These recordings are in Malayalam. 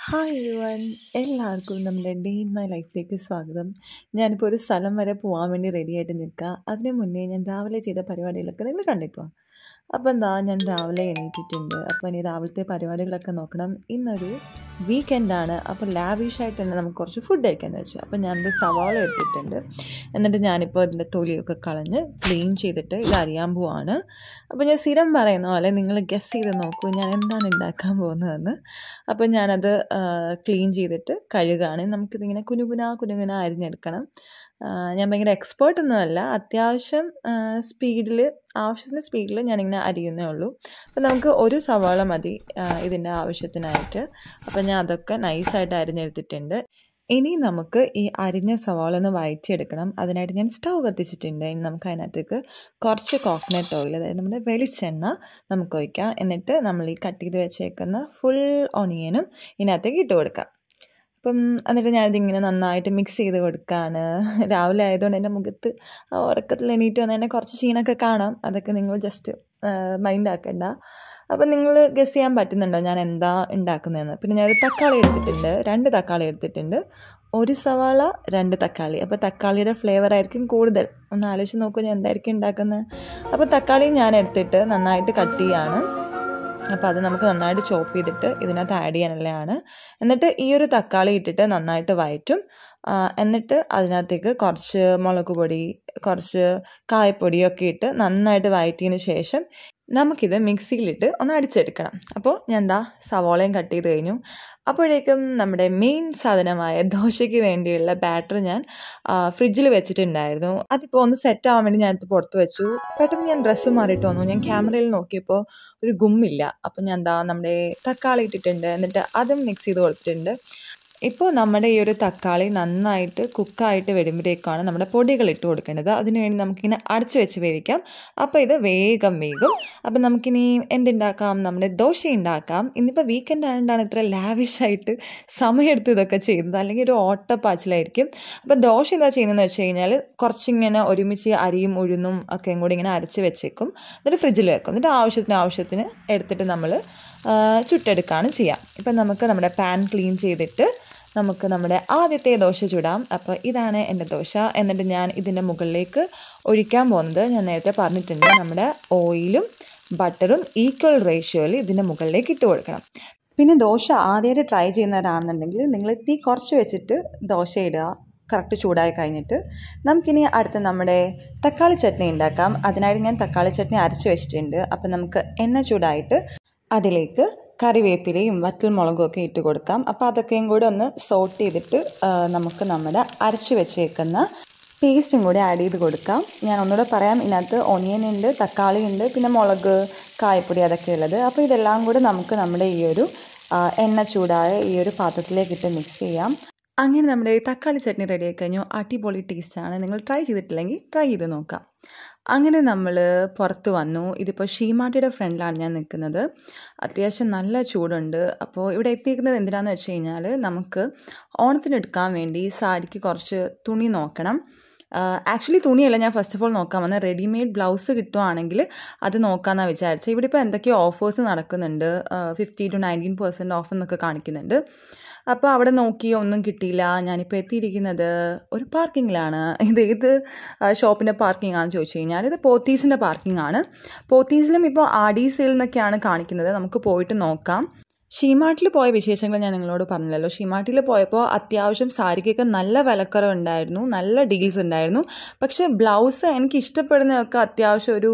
ഹായ് എവരിവൺ എല്ലാവർക്കും നമ്മുടെ ഡേ ഇൻ മൈ ലൈഫിലേക്ക് സ്വാഗതം ഞാനിപ്പോൾ ഒരു സ്ഥലം വരെ പോകാൻ വേണ്ടി റെഡി ആയിട്ട് നിൽക്കുക അതിന് മുന്നേ ഞാൻ രാവിലെ ചെയ്ത പരിപാടികളൊക്കെ നിങ്ങൾ കണ്ടിട്ടോ അപ്പോൾ എന്താ ഞാൻ രാവിലെ എണീറ്റിട്ടുണ്ട് അപ്പോൾ ഇനി രാവിലത്തെ പരിപാടികളൊക്കെ നോക്കണം ഇന്നൊരു വീക്കെൻഡാണ് അപ്പോൾ ലാവിഷായിട്ട് തന്നെ നമുക്ക് കുറച്ച് ഫുഡ് കഴിക്കാമെന്ന് വെച്ചു അപ്പോൾ ഞാനൊരു സവാള എടുത്തിട്ടുണ്ട് എന്നിട്ട് ഞാനിപ്പോൾ ഇതിൻ്റെ തൊലിയൊക്കെ കളഞ്ഞ് ക്ലീൻ ചെയ്തിട്ട് ഇത് അറിയാൻ പോവാണ് അപ്പോൾ ഞാൻ സ്ഥിരം പറയുന്ന പോലെ നിങ്ങൾ ഗസ് ചെയ്ത് നോക്കൂ ഞാൻ എന്താണ് ഉണ്ടാക്കാൻ പോകുന്നതെന്ന് അപ്പോൾ ഞാനത് ക്ലീൻ ചെയ്തിട്ട് കഴുകാണ് നമുക്കിതിങ്ങനെ കുനുകുന കുനുകുന അരിഞ്ഞെടുക്കണം ആ, ഞാൻ ഭയങ്കര എക്സ്പേർട്ടൊന്നുമല്ല അത്യാവശ്യം സ്പീഡിൽ ആവശ്യത്തിന് സ്പീഡിൽ ഞാനിങ്ങനെ അരിയുന്നേ ഉള്ളൂ അപ്പോൾ നമുക്ക് ഒരു സവാള മതി ആ, ഇതിൻ്റെ ആവശ്യത്തിനായിട്ട് അപ്പോൾ ഞാൻ അതൊക്കെ നൈസായിട്ട് അരിഞ്ഞെടുത്തിട്ടുണ്ട് ഇനി നമുക്ക് ഈ അരിഞ്ഞ സവാള ഒന്ന് വഴറ്റിയെടുക്കണം അതിനായിട്ട് ഞാൻ സ്റ്റൗ കത്തിച്ചിട്ടുണ്ട് ഇനി നമുക്ക് അതിനകത്തേക്ക് കുറച്ച് കോക്കനട്ട് ഓയിൽ അതായത് നമ്മുടെ വെളിച്ചെണ്ണ നമുക്ക് ഒഴിക്കാം എന്നിട്ട് നമ്മൾ ഈ കട്ട് ചെയ്ത് വെച്ചേക്കുന്ന ഫുൾ ഒണിയനും ഇതിനകത്തേക്ക് ഇട്ട് കൊടുക്കാം അപ്പം എന്നിട്ട് ഞാനിതിങ്ങനെ നന്നായിട്ട് മിക്സ് ചെയ്ത് കൊടുക്കുകയാണ് രാവിലെ ആയതുകൊണ്ട് എൻ്റെ മുഖത്ത് ആ ഉറക്കത്തിൽ എണീറ്റ് വന്ന് തന്നെ കുറച്ച് ക്ഷീണമൊക്കെ കാണാം അതൊക്കെ നിങ്ങൾ ജസ്റ്റ് മൈൻഡ് ആക്കണ്ട അപ്പം നിങ്ങൾ ഗസ് ചെയ്യാൻ പറ്റുന്നുണ്ടോ ഞാൻ എന്താ ഉണ്ടാക്കുന്നതെന്ന് പിന്നെ ഞാനൊരു തക്കാളി എടുത്തിട്ടുണ്ട് രണ്ട് തക്കാളി എടുത്തിട്ടുണ്ട് ഒരു സവാള രണ്ട് തക്കാളി അപ്പോൾ തക്കാളിയുടെ ഫ്ലേവർ ആയിരിക്കും കൂടുതൽ ഒന്ന് ആലോചിച്ച് നോക്കൂ ഞാൻ എന്തായിരിക്കും ഉണ്ടാക്കുന്നത് അപ്പോൾ തക്കാളി ഞാൻ എടുത്തിട്ട് നന്നായിട്ട് കട്ട് ചെയ്യാണ് അപ്പോൾ അത് നമുക്ക് നന്നായിട്ട് ചോപ്പ് ചെയ്തിട്ട് ഇതിനകത്ത് ആഡ് ചെയ്യാനുള്ളതാണ് എന്നിട്ട് ഈ ഒരു തക്കാളി ഇട്ടിട്ട് നന്നായിട്ട് വഴറ്റും ആ, എന്നിട്ട് അതിനകത്തേക്ക് കുറച്ച് മുളക് പൊടി കുറച്ച് കായപ്പൊടിയൊക്കെ ഇട്ട് നന്നായിട്ട് വഴറ്റിയതിന് ശേഷം നമുക്കിത് മിക്സിയിലിട്ട് ഒന്ന് അടിച്ചെടുക്കണം അപ്പോൾ ഞാൻ എന്താ സവോളയും കട്ട് ചെയ്ത് കഴിഞ്ഞു അപ്പോഴേക്കും നമ്മുടെ മെയിൻ സാധനമായ ദോശയ്ക്ക് വേണ്ടിയുള്ള ബാറ്റർ ഞാൻ ഫ്രിഡ്ജിൽ വെച്ചിട്ടുണ്ടായിരുന്നു അതിപ്പോൾ ഒന്ന് സെറ്റ് ആവാൻ വേണ്ടി ഞാനത് പുറത്ത് വെച്ചു പെട്ടെന്ന് ഞാൻ ഡ്രസ്സ് മാറിയിട്ട് വന്നു ഞാൻ ക്യാമറയിൽ നോക്കിയപ്പോൾ ഒരു ഗുമ്മില്ല അപ്പോൾ ഞാൻ എന്താ നമ്മുടെ തക്കാളി ഇട്ടിട്ടുണ്ട് എന്നിട്ട് അതും മിക്സ് ചെയ്ത് കൊടുത്തിട്ടുണ്ട് ഇപ്പോൾ നമ്മുടെ ഈ ഒരു തക്കാളി നന്നായിട്ട് കുക്കായിട്ട് വരുമ്പോഴേക്കാണ് നമ്മുടെ പൊടികൾ ഇട്ട് കൊടുക്കേണ്ടത് അതിനുവേണ്ടി നമുക്കിങ്ങനെ അടച്ചു വെച്ച് വേവിക്കാം അപ്പോൾ ഇത് വേഗം വേഗം അപ്പം നമുക്കിനി എന്തുണ്ടാക്കാം നമ്മുടെ ദോശ ഉണ്ടാക്കാം ഇന്നിപ്പോൾ വീക്കെൻഡ് ആയതുകൊണ്ടാണ് ഇത്ര ലാവിഷായിട്ട് സമയമെടുത്ത് ഇതൊക്കെ ചെയ്യുന്നത് അല്ലെങ്കിൽ ഒരു ഓട്ടപ്പാച്ചിലായിരിക്കും അപ്പോൾ ദോശ എന്താ ചെയ്യുന്നതെന്ന് വെച്ച് കഴിഞ്ഞാൽ കുറച്ചിങ്ങനെ ഒരുമിച്ച് അരിയും ഉഴുന്നും ഒക്കെയും കൂടി ഇങ്ങനെ അരച്ച് വെച്ചേക്കും എന്നിട്ട് ഫ്രിഡ്ജിൽ വെക്കും എന്നിട്ട് ആവശ്യത്തിന് ആവശ്യത്തിന് എടുത്തിട്ട് നമ്മൾ ചുട്ടെടുക്കുകയാണ് ചെയ്യുക ഇപ്പം നമുക്ക് നമ്മുടെ പാൻ ക്ലീൻ ചെയ്തിട്ട് നമുക്ക് നമ്മുടെ ആദ്യത്തെ ദോശ ചുടാം അപ്പോൾ ഇതാണ് എൻ്റെ ദോശ എന്നിട്ട് ഞാൻ ഇതിൻ്റെ മുകളിലേക്ക് ഒഴിക്കാൻ പോകുന്നത് ഞാൻ നേരത്തെ പറഞ്ഞിട്ടുണ്ട് നമ്മുടെ ഓയിലും ബട്ടറും ഈക്വൽ റേഷ്യോയിൽ ഇതിൻ്റെ മുകളിലേക്ക് ഇട്ട് കൊടുക്കണം പിന്നെ ദോശ ആദ്യമായിട്ട് ട്രൈ ചെയ്യുന്നവരാണെന്നുണ്ടെങ്കിൽ നിങ്ങൾ തീ കുറച്ച് വെച്ചിട്ട് ദോശ ഇടുക കറക്റ്റ് ചൂടായി കഴിഞ്ഞിട്ട് നമുക്കിനി അടുത്ത നമ്മുടെ തക്കാളി ചട്നി ഉണ്ടാക്കാം അതിനായിട്ട് ഞാൻ തക്കാളി ചട്നി അരച്ച് വെച്ചിട്ടുണ്ട് അപ്പം നമുക്ക് എണ്ണ ചൂടായിട്ട് അതിലേക്ക് കറിവേപ്പിലയും വറ്റൽ മുളകും ഒക്കെ ഇട്ട് കൊടുക്കാം അപ്പോൾ അതൊക്കെയും കൂടെ ഒന്ന് സോട്ട് ചെയ്തിട്ട് ആ, നമുക്ക് നമ്മുടെ അരച്ച് വെച്ചേക്കുന്ന പേസ്റ്റും കൂടി ആഡ് ചെയ്ത് കൊടുക്കാം ഞാൻ ഒന്നുകൂടെ പറയാം ഇതിനകത്ത് ഒനിയൻ ഉണ്ട് തക്കാളി ഉണ്ട് പിന്നെ മുളക് കായപ്പൊടി അതൊക്കെ ഉള്ളത് അപ്പോൾ ഇതെല്ലാം കൂടെ നമുക്ക് നമ്മുടെ ഈ ഒരു ആ, എണ്ണ ചൂടായ ഈ ഒരു പാത്രത്തിലേക്ക് ഇട്ട് മിക്സ് ചെയ്യാം അങ്ങനെ നമ്മുടെ തക്കാളി ചട്നി റെഡി ആയി കഴിഞ്ഞു അടിപൊളി ടേസ്റ്റാണ് നിങ്ങൾ ട്രൈ ചെയ്തിട്ടില്ലെങ്കിൽ ട്രൈ ചെയ്ത് നോക്കാം അങ്ങനെ നമ്മൾ പുറത്ത് വന്നു ഇതിപ്പോൾ ഷീമാട്ടിയുടെ ഫ്രണ്ടിലാണ് ഞാൻ നിൽക്കുന്നത് അത്യാവശ്യം നല്ല ചൂടുണ്ട് അപ്പോൾ ഇവിടെ എത്തിയിരിക്കുന്നത് എന്തിനാന്ന് വെച്ച് കഴിഞ്ഞാൽ നമുക്ക് ഓണത്തിന് എടുക്കാൻ വേണ്ടി സാരിക്ക് കുറച്ച് തുണി നോക്കണം ആക്ച്വലി തുണിയല്ല ഞാൻ ഫസ്റ്റ് ഓഫ് ഓൾ നോക്കാൻ വന്നത് റെഡിമെയ്ഡ് ബ്ലൗസ് കിട്ടുവാണെങ്കിൽ അത് നോക്കാമെന്നാണ് വിചാരിച്ചത് ഇവിടെ ഇപ്പോൾ എന്തൊക്കെയോ ഓഫേഴ്സ് നടക്കുന്നുണ്ട് fifty to nineteen percent off എന്നൊക്കെ കാണിക്കുന്നുണ്ട് അപ്പോൾ അവിടെ നോക്കി ഒന്നും കിട്ടിയില്ല ഞാനിപ്പോൾ എത്തിയിരിക്കുന്നത് ഒരു പാർക്കിങ്ങിലാണ് ഇത് ഏത് ഷോപ്പിൻ്റെ പാർക്കിംഗ് ആണെന്ന് ചോദിച്ചു കഴിഞ്ഞാൽ ഇത് പോത്തീസിൻ്റെ പാർക്കിംഗ് ആണ് പോത്തീസിലും ഇപ്പോൾ ആഡി സെയിൽ എന്നൊക്കെയാണ് കാണിക്കുന്നത് നമുക്ക് പോയിട്ട് നോക്കാം ഷീമാട്ടിൽ പോയ വിശേഷങ്ങൾ ഞാൻ നിങ്ങളോട് പറഞ്ഞല്ലോ ഷീമാട്ടിൽ പോയപ്പോൾ അത്യാവശ്യം സാരിക്കൊക്കെ നല്ല വിലക്കുറവുണ്ടായിരുന്നു നല്ല ഡീൽസ് ഉണ്ടായിരുന്നു പക്ഷേ ബ്ലൗസ് എനിക്ക് ഇഷ്ടപ്പെടുന്നതൊക്കെ അത്യാവശ്യം ഒരു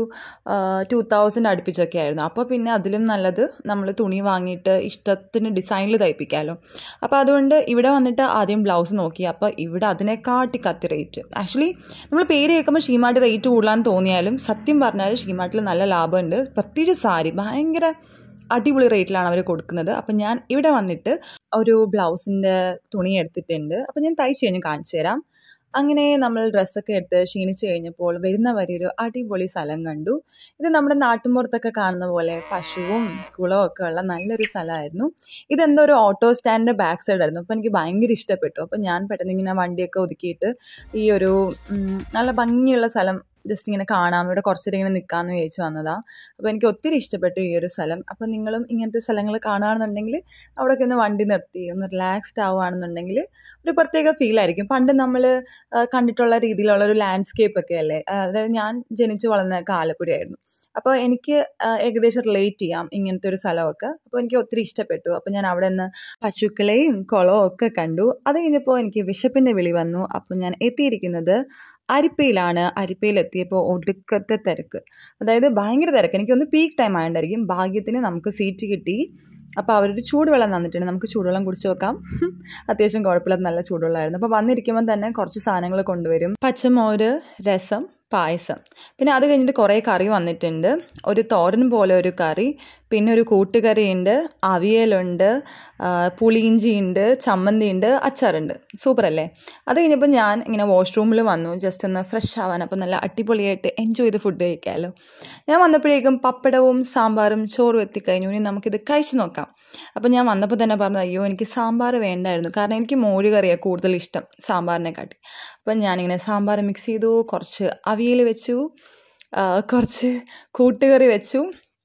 ടു തൗസൻഡ് അടുപ്പിച്ചൊക്കെ ആയിരുന്നു അപ്പോൾ പിന്നെ അതിലും നല്ലത് നമ്മൾ തുണി വാങ്ങിയിട്ട് ഇഷ്ടത്തിന് ഡിസൈനിൽ തയ്പ്പിക്കാമല്ലോ അപ്പോൾ അതുകൊണ്ട് ഇവിടെ വന്നിട്ട് ആദ്യം ബ്ലൗസ് നോക്കി അപ്പോൾ ഇവിടെ അതിനെക്കാട്ടി കത്തി റേറ്റ് ആക്ച്വലി നമ്മൾ പേര് കേൾക്കുമ്പോൾ ഷീമാട്ട് റേറ്റ് കൂടുതലാന്ന് തോന്നിയാലും സത്യം പറഞ്ഞാൽ ഷീമാട്ടിൽ നല്ല ലാഭമുണ്ട് പ്രത്യേകിച്ച് സാരി ഭയങ്കര അടിപൊളി റേറ്റിലാണ് അവർ കൊടുക്കുന്നത് അപ്പം ഞാൻ ഇവിടെ വന്നിട്ട് ഒരു ബ്ലൗസിൻ്റെ തുണി എടുത്തിട്ടുണ്ട് അപ്പം ഞാൻ തയ്ച്ച് കഴിഞ്ഞ് കാണിച്ചു തരാം അങ്ങനെ നമ്മൾ ഡ്രസ്സൊക്കെ എടുത്ത് ക്ഷീണിച്ച് കഴിഞ്ഞപ്പോൾ വരുന്ന വരെ ഒരു അടിപൊളി സ്ഥലം കണ്ടു ഇത് നമ്മുടെ നാട്ടിൻപുറത്തൊക്കെ കാണുന്ന പോലെ പശുവും കുളവും ഒക്കെ ഉള്ള നല്ലൊരു സ്ഥലമായിരുന്നു ഇതെന്തോ ഒരു ഓട്ടോ സ്റ്റാൻഡിൻ്റെ ബാക്ക് സൈഡ് ആയിരുന്നു അപ്പോൾ എനിക്ക് ഭയങ്കര ഇഷ്ടപ്പെട്ടു അപ്പോൾ ഞാൻ പെട്ടെന്ന് ഇങ്ങനെ വണ്ടിയൊക്കെ ഒതുക്കിയിട്ട് ഈ ഒരു ഉം, നല്ല ഭംഗിയുള്ള സ്ഥലം ജസ്റ്റ് ഇങ്ങനെ കാണാം ഇവിടെ കുറച്ചേരം ഇങ്ങനെ നിൽക്കാമെന്ന് വിചാരിച്ച് വന്നതാണ് അപ്പോൾ എനിക്ക് ഒത്തിരി ഇഷ്ടപ്പെട്ടു ഈ ഒരു സ്ഥലം അപ്പോൾ നിങ്ങളും ഇങ്ങനത്തെ സ്ഥലങ്ങൾ കാണുകയാണെന്നുണ്ടെങ്കിൽ അവിടെയൊക്കെ ഒന്ന് വണ്ടി നിർത്തി ഒന്ന് റിലാക്സ്ഡ് ആവുകയാണെന്നുണ്ടെങ്കിൽ ഒരു പ്രത്യേക ഫീലായിരിക്കും പണ്ട് നമ്മൾ കണ്ടിട്ടുള്ള രീതിയിലുള്ള ഒരു ലാൻഡ്സ്കേപ്പ് ഒക്കെ അല്ലേ അതായത് ഞാൻ ജനിച്ചു വളർന്നതൊക്കെ ആലപ്പുഴയായിരുന്നു അപ്പോൾ എനിക്ക് ഏകദേശം റിലേറ്റ് ചെയ്യാം ഇങ്ങനത്തെ ഒരു സ്ഥലമൊക്കെ അപ്പോൾ എനിക്ക് ഒത്തിരി ഇഷ്ടപ്പെട്ടു അപ്പോൾ ഞാൻ അവിടെ നിന്ന് പശുക്കളെയും കുളവും ഒക്കെ കണ്ടു അത് കഴിഞ്ഞപ്പോൾ എനിക്ക് വിശപ്പിൻ്റെ വിളി വന്നു അപ്പോൾ ഞാൻ എത്തിയിരിക്കുന്നത് അരിപ്പയിലാണ് അരിപ്പയിലെത്തിയപ്പോൾ ഒടുക്കത്തെ തിരക്ക് അതായത് ഭയങ്കര തിരക്ക് എനിക്കൊന്ന് പീക്ക് ടൈം ആയതുകൊണ്ടായിരിക്കും ഭാഗ്യത്തിന് നമുക്ക് സീറ്റ് കിട്ടി അപ്പോൾ അവരൊരു ചൂടുവെള്ളം തന്നിട്ടുണ്ട് നമുക്ക് ചൂടുവെള്ളം കുടിച്ച് നോക്കാം അത്യാവശ്യം കുഴപ്പമില്ലാത്ത നല്ല ചൂടുവെള്ളമായിരുന്നു അപ്പോൾ വന്നിരിക്കുമ്പോൾ തന്നെ കുറച്ച് സാധനങ്ങൾ കൊണ്ടുവരും പച്ചമോര് രസം പായസം പിന്നെ അത് കഴിഞ്ഞിട്ട് കുറേ കറി വന്നിട്ടുണ്ട് ഒരു തോരൻ പോലെ ഒരു കറി പിന്നെ ഒരു കൂട്ടുകറിയുണ്ട് അവിയലുണ്ട് പുളിയിഞ്ചിയുണ്ട് ചമ്മന്തിയുണ്ട് അച്ചാറുണ്ട് സൂപ്പർ അല്ലേ അത് കഴിഞ്ഞപ്പോൾ ഞാൻ ഇങ്ങനെ വാഷ്റൂമിൽ വന്നു ജസ്റ്റ് ഒന്ന് ഫ്രഷ് ആവാൻ അപ്പോൾ നല്ല അടിപൊളിയായിട്ട് എൻജോയ് ചെയ്ത് ഫുഡ് കഴിക്കാമല്ലോ ഞാൻ വന്നപ്പോഴേക്കും പപ്പടവും സാമ്പാറും ചോറും എത്തിക്കഴിഞ്ഞു ഇനി നമുക്കിത് കഴിച്ച് നോക്കാം അപ്പോൾ ഞാൻ വന്നപ്പോൾ തന്നെ പറഞ്ഞു അയ്യോ എനിക്ക് സാമ്പാർ വേണ്ടായിരുന്നു കാരണം എനിക്ക് മോര് കറിയാണ് കൂടുതൽ ഇഷ്ടം സാമ്പാറിനെക്കാട്ടി അപ്പം ഞാനിങ്ങനെ സാമ്പാർ മിക്സ് ചെയ്തു കുറച്ച് അവിയൽ വെച്ചു കുറച്ച് കൂട്ടുകറി വെച്ചു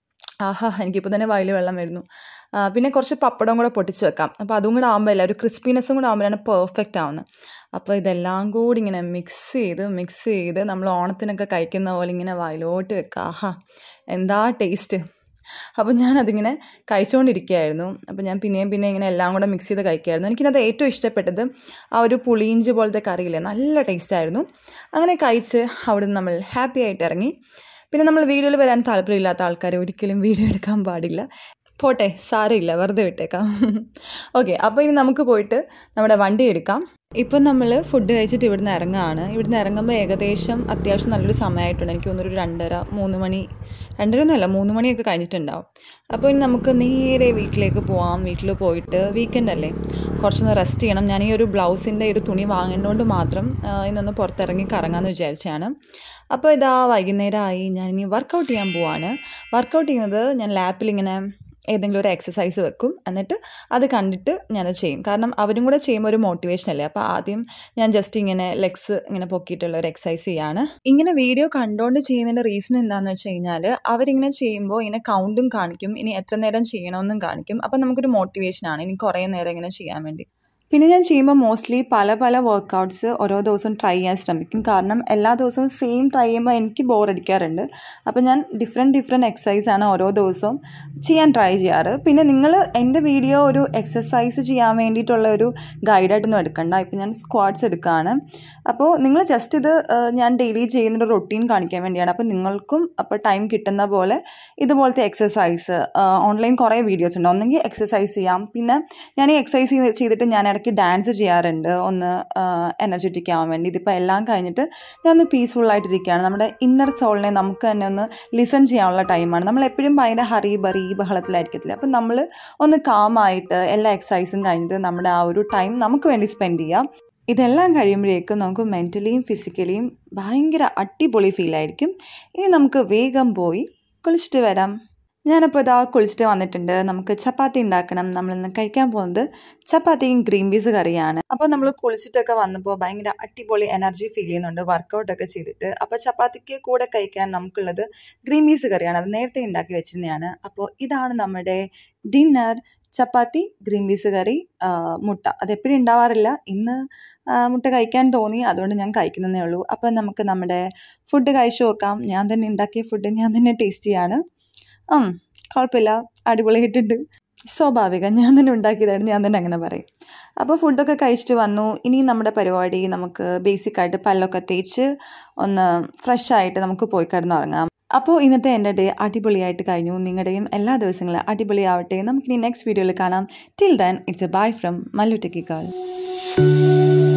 ആഹാ എനിക്കിപ്പോൾ തന്നെ വായിൽ വെള്ളം വരുന്നു പിന്നെ കുറച്ച് പപ്പടം കൂടെ പൊട്ടിച്ച് വെക്കാം അപ്പോൾ അതും കൂടെ ആകുമ്പോൾ അല്ല ഒരു ക്രിസ്പിനെസ്സും കൂടെ ആകുമ്പോഴാണ് പെർഫെക്റ്റ് ആവുന്നത് അപ്പോൾ ഇതെല്ലാം കൂടി ഇങ്ങനെ മിക്സ് ചെയ്ത് മിക്സ് ചെയ്ത് നമ്മൾ ഓണത്തിനൊക്കെ കഴിക്കുന്ന പോലെ ഇങ്ങനെ വായിലോട്ട് വെക്കുക ആഹാ എന്താ ടേസ്റ്റ് അപ്പോൾ ഞാനതിങ്ങനെ കഴിച്ചുകൊണ്ടിരിക്കുകയായിരുന്നു അപ്പോൾ ഞാൻ പിന്നെയും പിന്നെ ഇങ്ങനെ എല്ലാം കൂടെ മിക്സ് ചെയ്ത് കഴിക്കുമായിരുന്നു എനിക്കിനത് ഏറ്റവും ഇഷ്ടപ്പെട്ടത് ആ ഒരു പുളിയിഞ്ചി പോലത്തെ കറിയില്ലേ നല്ല ടേസ്റ്റായിരുന്നു അങ്ങനെ കഴിച്ച് അവിടുന്ന് നമ്മൾ ഹാപ്പി ആയിട്ട് ഇറങ്ങി പിന്നെ നമ്മൾ വീഡിയോയിൽ വരാൻ താല്പര്യമില്ലാത്ത ആൾക്കാർ ഒരിക്കലും വീഡിയോ എടുക്കാൻ പാടില്ല പോട്ടെ സാരമില്ല വെറുതെ വിട്ടേക്കാം ഓക്കെ അപ്പോൾ ഇനി നമുക്ക് പോയിട്ട് നമ്മുടെ വണ്ടി എടുക്കാം ഇപ്പം നമ്മൾ ഫുഡ് കഴിച്ചിട്ട് ഇവിടുന്ന് ഇറങ്ങുകയാണ് ഇവിടുന്ന് ഇറങ്ങുമ്പോൾ ഏകദേശം അത്യാവശ്യം നല്ലൊരു സമയമായിട്ടുണ്ട് എനിക്ക് തോന്നുന്നൊരു രണ്ടര മൂന്ന് മണി രണ്ടര ഒന്നുമല്ല മൂന്ന് മണിയൊക്കെ കഴിഞ്ഞിട്ടുണ്ടാവും അപ്പോൾ ഇനി നമുക്ക് നേരെ വീട്ടിലേക്ക് പോവാം വീട്ടിൽ പോയിട്ട് വീക്കെൻഡ് അല്ലേ കുറച്ചൊന്ന് റെസ്റ്റ് ചെയ്യണം ഞാൻ ഈ ഒരു ബ്ലൗസിൻ്റെ ഒരു തുണി വാങ്ങേണ്ടതുകൊണ്ട് മാത്രം ഇന്നൊന്ന് പുറത്തിറങ്ങി കറങ്ങാമെന്ന് വിചാരിച്ചാണ് അപ്പോൾ ഇതാ വൈകുന്നേരമായി ഞാനിനി വർക്കൗട്ട് ചെയ്യാൻ പോവാണ് വർക്കൗട്ട് ചെയ്യുന്നത് ഞാൻ ലാപ്പിൽ ഇങ്ങനെ ഏതെങ്കിലും ഒരു എക്സസൈസ് വെക്കും എന്നിട്ട് അത് കണ്ടിട്ട് ഞാനത് ചെയ്യും കാരണം അവരും കൂടെ ചെയ്യുമ്പോൾ ഒരു മോട്ടിവേഷൻ അല്ലേ അപ്പോൾ ആദ്യം ഞാൻ ജസ്റ്റ് ഇങ്ങനെ ലെഗ്സ് ഇങ്ങനെ പൊക്കിയിട്ടുള്ള ഒരു എക്സസൈസ് ചെയ്യാണ് ഇങ്ങനെ വീഡിയോ കണ്ടുകൊണ്ട് ചെയ്യുന്നതിൻ്റെ റീസൺ എന്താണെന്ന് വെച്ച് കഴിഞ്ഞാൽ അവരിങ്ങനെ ചെയ്യുമ്പോൾ ഇങ്ങനെ കൗണ്ടും കാണിക്കും ഇനി എത്ര നേരം ചെയ്യണമെന്നും കാണിക്കും അപ്പോൾ നമുക്കൊരു മോട്ടിവേഷനാണ് ഇനി കുറേ നേരം ഇങ്ങനെ ചെയ്യാൻ വേണ്ടി പിന്നെ ഞാൻ ചെയ്യുമ്പോൾ മോസ്റ്റ്ലി പല പല വർക്കൗട്ട്സ് ഓരോ ദിവസവും ട്രൈ ചെയ്യാൻ ശ്രമിക്കും കാരണം എല്ലാ ദിവസവും സെയിം ട്രൈ ചെയ്യുമ്പോൾ എനിക്ക് ബോറടിക്കാറുണ്ട് അപ്പോൾ ഞാൻ ഡിഫറെൻറ്റ് ഡിഫറെൻറ്റ് എക്സസൈസാണ് ഓരോ ദിവസവും ചെയ്യാൻ ട്രൈ ചെയ്യാറ് പിന്നെ നിങ്ങൾ എൻ്റെ വീഡിയോ ഒരു എക്സസൈസ് ചെയ്യാൻ വേണ്ടിയിട്ടുള്ള ഒരു ഗൈഡായിട്ടൊന്നും എടുക്കണ്ട ഇപ്പോൾ ഞാൻ സ്ക്വാഡ്സ് എടുക്കുകയാണ് അപ്പോൾ നിങ്ങൾ ജസ്റ്റ് ഇത് ഞാൻ ഡെയിലി ചെയ്യുന്നൊരു റൊട്ടീൻ കാണിക്കാൻ വേണ്ടിയാണ് അപ്പോൾ നിങ്ങൾക്കും അപ്പോൾ ടൈം കിട്ടുന്ന പോലെ ഇതുപോലത്തെ എക്സസൈസ് ഓൺലൈൻ കുറേ വീഡിയോസ് ഉണ്ട് ഒന്നെങ്കിൽ എക്സസൈസ് ചെയ്യാം പിന്നെ ഞാൻ ഈ എക്സസൈസ് ചെയ്തിട്ട് ഞാൻ ഇടയ്ക്ക് ഡാൻസ് ചെയ്യാറുണ്ട് ഒന്ന് എനർജറ്റിക് ആവാൻ വേണ്ടി ഇതിപ്പോൾ എല്ലാം കഴിഞ്ഞിട്ട് ഞാൻ ഒന്ന് പീസ്ഫുൾ ആയിട്ടിരിക്കുകയാണ് നമ്മുടെ ഇന്നർ സോളിനെ നമുക്ക് തന്നെ ഒന്ന് ലിസൺ ചെയ്യാനുള്ള ടൈമാണ് നമ്മൾ എപ്പോഴും ഭയങ്കര ഹറി ബറി ബഹളത്തിലായിരിക്കത്തില്ല അപ്പം നമ്മൾ ഒന്ന് കാമായിട്ട് എല്ലാ എക്സസൈസും കഴിഞ്ഞിട്ട് നമ്മുടെ ആ ഒരു ടൈം നമുക്ക് വേണ്ടി സ്പെൻഡ് ചെയ്യാം ഇതെല്ലാം കഴിയുമ്പോഴേക്കും നമുക്ക് മെൻ്റലിയും ഫിസിക്കലിയും ഭയങ്കര അടിപൊളി ഫീലായിരിക്കും ഇനി നമുക്ക് വേഗം പോയി കുളിച്ചിട്ട് വരാം ഞാനപ്പോൾ ഇതാ കുളിച്ചിട്ട് വന്നിട്ടുണ്ട് നമുക്ക് ചപ്പാത്തി ഉണ്ടാക്കണം നമ്മളിന്ന് കഴിക്കാൻ പോകുന്നത് ചപ്പാത്തിയും ഗ്രീൻ പീസ് കറിയാണ് അപ്പോൾ നമ്മൾ കുളിച്ചിട്ടൊക്കെ വന്നപ്പോൾ ഭയങ്കര അടിപൊളി എനർജി ഫീൽ ചെയ്യുന്നുണ്ട് വർക്കൗട്ടൊക്കെ ചെയ്തിട്ട് അപ്പോൾ ചപ്പാത്തിക്ക് കൂടെ കഴിക്കാൻ നമുക്കുള്ളത് ഗ്രീൻ പീസ് കറിയാണ് അത് നേരത്തെ ഉണ്ടാക്കി വെച്ചിരുന്നതാണ് അപ്പോൾ ഇതാണ് നമ്മുടെ dinner chapati green peas curry മുട്ട അത് എപ്പോഴും ഉണ്ടാവാറില്ല ഇന്ന് മുട്ട കഴിക്കാൻ തോന്നി അതുകൊണ്ട് ഞാൻ കഴിക്കുന്നതേ ഉള്ളൂ അപ്പം നമുക്ക് നമ്മുടെ ഫുഡ് കഴിച്ചു നോക്കാം ഞാൻ തന്നെ ഉണ്ടാക്കിയ ഫുഡ് ഞാൻ തന്നെ ടേസ്റ്റ് ചെയ്യാണ് ഉം കുഴപ്പമില്ല അടിപൊളിയായിട്ടുണ്ട് സ്വാഭാവികം ഞാൻ തന്നെ ഉണ്ടാക്കിയതാണ് ഞാൻ തന്നെ അങ്ങനെ പറയും അപ്പോൾ ഫുഡൊക്കെ കഴിച്ചിട്ട് വന്നു ഇനി നമ്മുടെ പരിപാടി നമുക്ക് ബേസിക്കായിട്ട് പല്ലൊക്കെ തേച്ച് ഒന്ന് ഫ്രഷ് ആയിട്ട് നമുക്ക് പോയി കിടന്നുറങ്ങാം അപ്പോൾ ഇന്നത്തെ എൻ്റെ ഡേ അടിപൊളിയായിട്ട് കഴിഞ്ഞു നിങ്ങളുടെയും എല്ലാ ദിവസങ്ങളും അടിപൊളിയാവട്ടെ നമുക്കിനി നെക്സ്റ്റ് വീഡിയോയിൽ കാണാം till then it's a bye from മല്ലുട്ടിക്കിക്കാൾ